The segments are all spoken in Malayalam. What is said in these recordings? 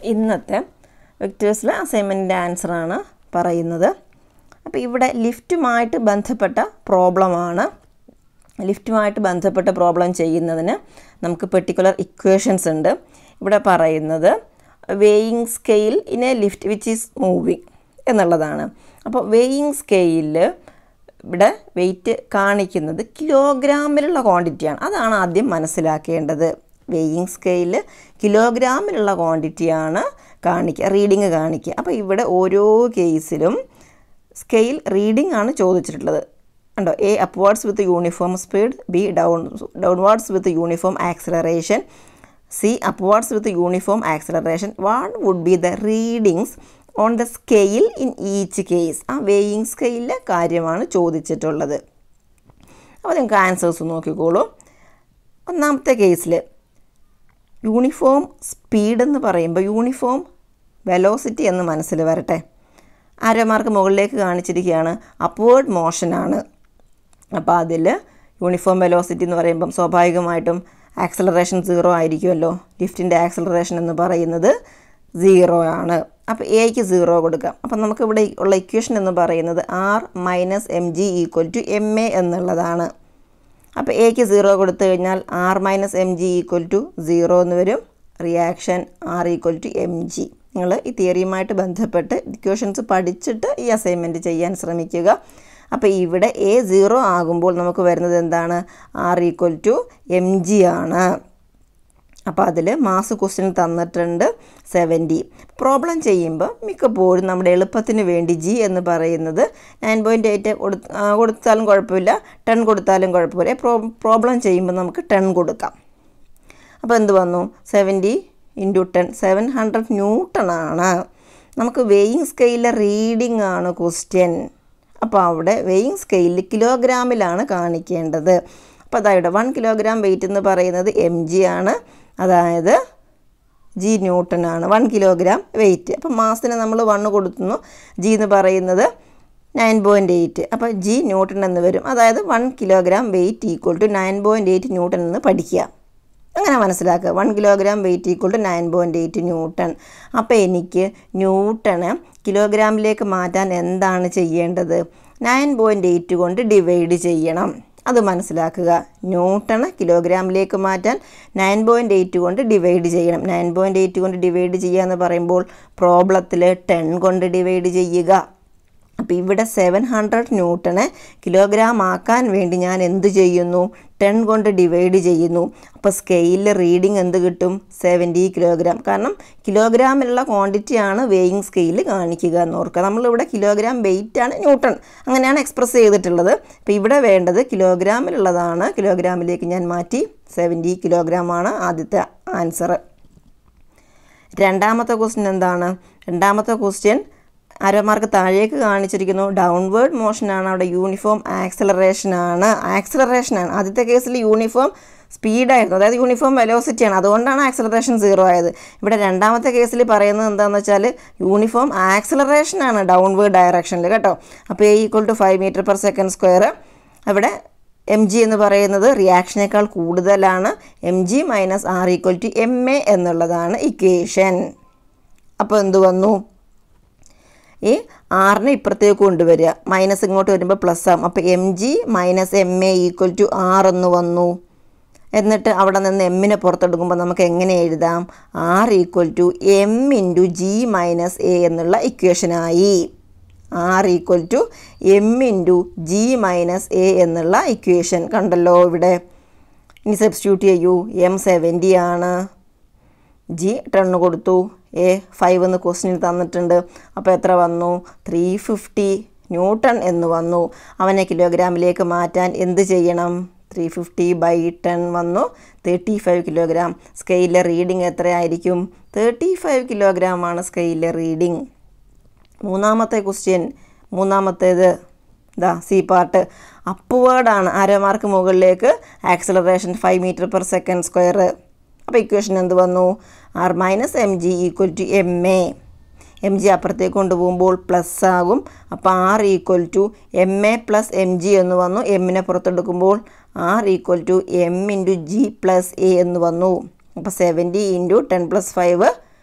ഇന്നത്തെ വെക്ടേഴ്സിലെ അസൈൻമെൻറ്റിൻ്റെ ആൻസറാണ് പറയുന്നത് അപ്പോൾ ഇവിടെ ലിഫ്റ്റുമായിട്ട് ബന്ധപ്പെട്ട പ്രോബ്ലമാണ് ലിഫ്റ്റുമായിട്ട് ബന്ധപ്പെട്ട പ്രോബ്ലം ചെയ്യുന്നതിന് നമുക്ക് പെർട്ടിക്കുലർ ഇക്വേഷൻസ് ഉണ്ട് ഇവിടെ പറയുന്നത് weighing scale in a lift which is moving എന്നുള്ളതാണ് അപ്പോൾ വേയിങ് സ്കെയിലിൽ ഇവിടെ വെയിറ്റ് കാണിക്കുന്നത് കിലോഗ്രാമിലുള്ള ക്വാണ്ടിറ്റിയാണ് അതാണ് ആദ്യം മനസ്സിലാക്കേണ്ടത് വെയിങ് സ്കെയിലിൽ കിലോഗ്രാമിലുള്ള ക്വാണ്ടിറ്റിയാണ് കാണിക്കുക റീഡിങ് കാണിക്കുക അപ്പോൾ ഇവിടെ ഓരോ കേസിലും സ്കെയിൽ റീഡിംഗ് ആണ് ചോദിച്ചിട്ടുള്ളത് ഉണ്ടോ A upwards with uniform speed B down downwards with uniform acceleration C upwards with uniform acceleration what would be the readings on the scale in each case ആ വേയിങ് സ്കെയിലിലെ കാര്യമാണ് ചോദിച്ചിട്ടുള്ളത് അപ്പോൾ നിങ്ങൾക്ക് ആൻസേഴ്സ് നോക്കിക്കോളൂ ഒന്നാമത്തെ കേസിൽ യൂണിഫോം സ്പീഡ് എന്ന് പറയുമ്പോൾ യൂണിഫോം വെലോസിറ്റി എന്ന് മനസ്സിൽ വരട്ടെ ആരോമാർക്ക് മുകളിലേക്ക് കാണിച്ചിരിക്കുകയാണ് അപ്വേർഡ് മോഷനാണ് അപ്പോൾ അതിൽ യൂണിഫോം വെലോസിറ്റി എന്ന് പറയുമ്പം സ്വാഭാവികമായിട്ടും ആക്സലറേഷൻ സീറോ ആയിരിക്കുമല്ലോ ലിഫ്റ്റിൻ്റെ ആക്സലറേഷൻ എന്ന് പറയുന്നത് സീറോ ആണ് അപ്പോൾ എക്ക് സീറോ കൊടുക്കാം അപ്പം നമുക്ക് ഇവിടെ ഉള്ള ഇക്വേഷൻ എന്ന് പറയുന്നത് R minus M G equal to M A എന്നുള്ളതാണ് അപ്പോൾ എക്ക് സീറോ കൊടുത്തു കഴിഞ്ഞാൽ R minus M G equal to zero എന്ന് വരും reaction R equal to M G നിങ്ങൾ ഈ തിയറിയുമായിട്ട് ബന്ധപ്പെട്ട് ഇക്വേഷൻസ് പഠിച്ചിട്ട് ഈ അസൈൻമെൻറ്റ് ചെയ്യാൻ ശ്രമിക്കുക അപ്പോൾ ഇവിടെ എ സീറോ ആകുമ്പോൾ നമുക്ക് വരുന്നത് എന്താണ് R equal to M G ആണ് അപ്പോൾ അതിൽ മാസ് ക്വസ്റ്റ്യൻ തന്നിട്ടുണ്ട് സെവൻറ്റി പ്രോബ്ലം ചെയ്യുമ്പോൾ മിക്കപ്പോഴും നമ്മുടെ എളുപ്പത്തിന് വേണ്ടി ജി എന്ന് പറയുന്നത് നയൻ പോയിൻറ്റ് എയ്റ്റ് കൊടുത്താലും കുഴപ്പമില്ല ടെൻ കൊടുത്താലും കുഴപ്പമില്ല പ്രോ പ്രോബ്ലം ചെയ്യുമ്പോൾ നമുക്ക് ടെൻ കൊടുക്കാം അപ്പോൾ എന്ത് വന്നു seventy into ten seven hundred newton ആണ് നമുക്ക് വെയിങ് സ്കെയിലിലെ റീഡിംഗ് ആണ് ക്വസ്റ്റ്യൻ അപ്പോൾ അവിടെ വെയിങ് സ്കെയിലിൽ കിലോഗ്രാമിലാണ് കാണിക്കേണ്ടത് അപ്പോൾ അതായത് വൺ കിലോഗ്രാം വെയിറ്റ് എന്ന് പറയുന്നത് എം ജി ആണ് അതായത് ജി ന്യൂട്ടൺ ആണ് വൺ കിലോഗ്രാം വെയിറ്റ് അപ്പോൾ മാസത്തിന് നമ്മൾ വണ്ണ് കൊടുത്തുന്നു ജി എന്ന് പറയുന്നത് നയൻ പോയിൻറ്റ് എയ്റ്റ് അപ്പോൾ ജി ന്യൂട്ടൺ എന്ന് വരും അതായത് one kilogram weight equal to nine point eight newton എന്ന് പഠിക്കുക അങ്ങനെ മനസ്സിലാക്കുക one kilogram weight equal to nine point eight newton അപ്പോൾ എനിക്ക് ന്യൂട്ടണ് കിലോഗ്രാമിലേക്ക് മാറ്റാൻ എന്താണ് ചെയ്യേണ്ടത് നയൻ പോയിൻറ്റ് എയ്റ്റ് കൊണ്ട് ഡിവൈഡ് ചെയ്യണം അത് മനസ്സിലാക്കുക ന്യൂട്ടണ് കിലോഗ്രാമിലേക്ക് മാറ്റാൻ നയൻ പോയിൻറ്റ് എയ്റ്റ് കൊണ്ട് ഡിവൈഡ് ചെയ്യണം നയൻ പോയിൻറ്റ് എയ്റ്റ് കൊണ്ട് ഡിവൈഡ് ചെയ്യുക എന്ന് പറയുമ്പോൾ പ്രോബ്ലത്തിൽ ടെൻ കൊണ്ട് ഡിവൈഡ് ചെയ്യുക അപ്പോൾ ഇവിടെ സെവൻ ഹൺഡ്രഡ് ന്യൂട്ടനെ കിലോഗ്രാം ആക്കാൻ വേണ്ടി ഞാൻ എന്ത് ചെയ്യുന്നു ടെൻ കൊണ്ട് ഡിവൈഡ് ചെയ്യുന്നു അപ്പോൾ സ്കെയിലിൽ റീഡിംഗ് എന്ത് കിട്ടും സെവൻറ്റി കിലോഗ്രാം കാരണം കിലോഗ്രാമിലുള്ള ക്വാണ്ടിറ്റിയാണ് വെയിങ് സ്കെയിൽ കാണിക്കുക എന്ന് ഓർക്കുക നമ്മളിവിടെ കിലോഗ്രാം വെയിറ്റ് ആണ് ന്യൂട്ടൺ അങ്ങനെയാണ് എക്സ്പ്രസ് ചെയ്തിട്ടുള്ളത് അപ്പോൾ ഇവിടെ വേണ്ടത് കിലോഗ്രാമിലുള്ളതാണ് കിലോഗ്രാമിലേക്ക് ഞാൻ മാറ്റി സെവൻറ്റി കിലോഗ്രാം ആണ് ആദ്യത്തെ ആൻസർ രണ്ടാമത്തെ ക്വസ്റ്റ്യൻ എന്താണ് രണ്ടാമത്തെ ക്വസ്റ്റ്യൻ അരമാർക്ക് താഴേക്ക് കാണിച്ചിരിക്കുന്നു ഡൗൺവേർഡ് മോഷനാണ് അവിടെ യൂണിഫോം ആക്സലറേഷനാണ് ആക്സലറേഷനാണ് ആദ്യത്തെ കേസിൽ യൂണിഫോം സ്പീഡായിരുന്നു അതായത് യൂണിഫോം വെലോസിറ്റിയാണ് അതുകൊണ്ടാണ് ആക്സലറേഷൻ സീറോ ആയത് ഇവിടെ രണ്ടാമത്തെ കേസിൽ പറയുന്നത് എന്താണെന്ന് വെച്ചാൽ യൂണിഫോം ആക്സലറേഷനാണ് ഡൗൺവേർഡ് ഡയറക്ഷനിൽ കേട്ടോ അപ്പോൾ A equal to five metre per second square അവിടെ എം ജി എന്ന് പറയുന്നത് റിയാക്ഷനേക്കാൾ കൂടുതലാണ് M G minus R equal to M A എന്നുള്ളതാണ് ഇക്വേഷൻ അപ്പോൾ എന്ത് വന്നു ഈ ആറിനെ ഇപ്പുറത്തേക്ക് കൊണ്ടുവരിക മൈനസ് ഇങ്ങോട്ട് വരുമ്പോൾ പ്ലസ് ആകും അപ്പോൾ M G minus M A equal to R എന്ന് വന്നു എന്നിട്ട് അവിടെ നിന്ന് എമ്മിനെ പുറത്തെടുക്കുമ്പോൾ നമുക്ക് എങ്ങനെ എഴുതാം R equal to M into G minus A എന്നുള്ള ഇക്വേഷനായി R equal to M into G minus A എന്നുള്ള ഇക്വേഷൻ കണ്ടല്ലോ ഇവിടെ ഇനി സബ്സ്റ്റിറ്റ്യൂട്ട് ചെയ്യൂ എം സെവൻറ്റി ആണ് ജി ടെണ്ണ് കൊടുത്തു എ ഫൈവ് എന്ന് ക്വസ്റ്റിനിൽ തന്നിട്ടുണ്ട് അപ്പോൾ എത്ര വന്നു ത്രീ ഫിഫ്റ്റി ന്യൂട്ടൺ എന്ന് വന്നു അവനെ കിലോഗ്രാമിലേക്ക് മാറ്റാൻ എന്ത് ചെയ്യണം ത്രീ ഫിഫ്റ്റി ബൈ ടെൻ വന്നു തേർട്ടി ഫൈവ് കിലോഗ്രാം സ്കെയിലിലെ റീഡിംഗ് എത്രയായിരിക്കും തേർട്ടി ഫൈവ് കിലോഗ്രാം ആണ് സ്കെയിലിലെ റീഡിംഗ് മൂന്നാമത്തെ ക്വസ്റ്റ്യൻ മൂന്നാമത്തേത് ഇതാ സി പാർട്ട് അപ്വേർഡാണ് അരമാർക്ക് മുകളിലേക്ക് acceleration five metre per second square അപ്പോൾ ഇക്വേഷൻ എന്ത് വന്നു R minus M G equal to M A M G അപ്പുറത്തേക്ക് കൊണ്ടുപോകുമ്പോൾ പ്ലസ് ആകും അപ്പോൾ R equal to M A plus M G എന്ന് വന്നു എമ്മിനെ പുറത്തെടുക്കുമ്പോൾ R equal to M into G plus A എന്ന് വന്നു അപ്പോൾ seventy into ten plus five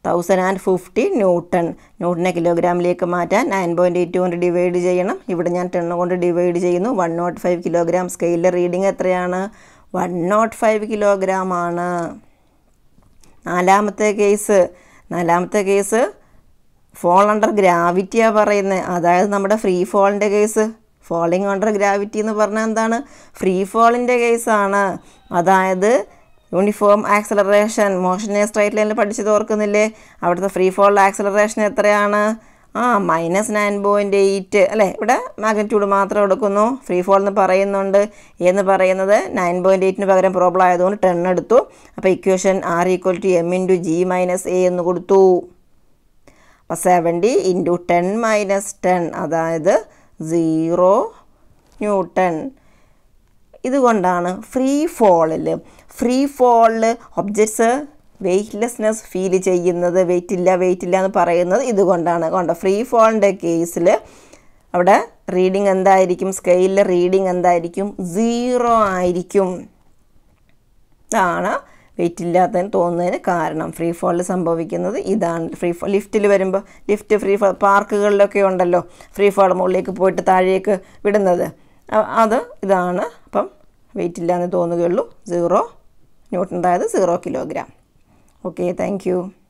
thousand and fifty newton ന്യൂട്ടനെ കിലോഗ്രാമിലേക്ക് മാറ്റാൻ നയൻ പോയിൻറ്റ് എയ്റ്റ് കൊണ്ട് ഡിവൈഡ് ചെയ്യണം ഇവിടെ ഞാൻ ടെണ്ണ് കൊണ്ട് ഡിവൈഡ് ചെയ്യുന്നു വൺ നോട്ട് ഫൈവ് കിലോഗ്രാം സ്കെയിലിലെ റീഡിംഗ് എത്രയാണ് വൺ നോട്ട് ഫൈവ് കിലോഗ്രാം ആണ് നാലാമത്തെ കേസ് നാലാമത്തെ കേസ് ഫോൾ അണ്ടർ ഗ്രാവിറ്റിയാണ് പറയുന്നത് അതായത് നമ്മുടെ ഫ്രീ ഫോളിൻ്റെ കേസ് ഫോളിങ് അണ്ടർ ഗ്രാവിറ്റി എന്ന് പറഞ്ഞാൽ എന്താണ് ഫ്രീ ഫോളിൻ്റെ കേസാണ് അതായത് യൂണിഫോം ആക്സലറേഷൻ മോഷനെ സ്ട്രൈറ്റ് ലൈനിൽ പഠിച്ചത് ഓർക്കുന്നില്ലേ അവിടുത്തെ ഫ്രീ ഫോൾ ആക്സലറേഷൻ എത്രയാണ് ആ മൈനസ് നയൻ പോയിൻറ്റ് എയ്റ്റ് അല്ലേ ഇവിടെ മാഗ്നിറ്റ്യൂഡ് മാത്രം എടുക്കുന്നു ഫ്രീ ഫോൾ എന്ന് പറയുന്നുണ്ട് എന്ന് പറയുന്നത് നയൻ പോയിൻറ്റ് എയ്റ്റിന് പകരം പ്രോബ്ലം ആയതുകൊണ്ട് ടെൻ എടുത്തു അപ്പോൾ equation R equal to M into G minus A എന്ന് കൊടുത്തു അപ്പോൾ seventy into ten minus ten അതായത് സീറോ ന്യൂട്ടൺ ഇതുകൊണ്ടാണ് ഫ്രീ ഫോളിൽ ഫ്രീ ഫോളിൽ ഒബ്ജക്ട്സ് വെയ്റ്റ്ലെസ്നെസ് ഫീൽ ചെയ്യുന്നത് വെയിറ്റ് ഇല്ല വെയിറ്റ് ഇല്ല എന്ന് പറയുന്നത് ഇതുകൊണ്ടാണ് കൊണ്ട് ഫ്രീ ഫോളിൻ്റെ കേസിൽ അവിടെ റീഡിങ് എന്തായിരിക്കും സ്കെയിലിലെ റീഡിങ് എന്തായിരിക്കും സീറോ ആയിരിക്കും ഇതാണ് വെയിറ്റ് ഇല്ലാത്തതിന് തോന്നുന്നതിന് കാരണം ഫ്രീ ഫോളിൽ സംഭവിക്കുന്നത് ഇതാണ് ഫ്രീ ഫോ ലിഫ്റ്റിൽ വരുമ്പോൾ ലിഫ്റ്റ് ഫ്രീ ഫോ പാർക്കുകളിലൊക്കെ ഉണ്ടല്ലോ ഫ്രീ ഫോൾ മുകളിലേക്ക് പോയിട്ട് താഴേക്ക് വിടുന്നത് അ- അത് ഇതാണ് അപ്പം വെയിറ്റ് ഇല്ലാന്ന് തോന്നുകയുള്ളൂ സീറോ ന്യൂട്ടൺ അതായത് zero kilogram okay thank U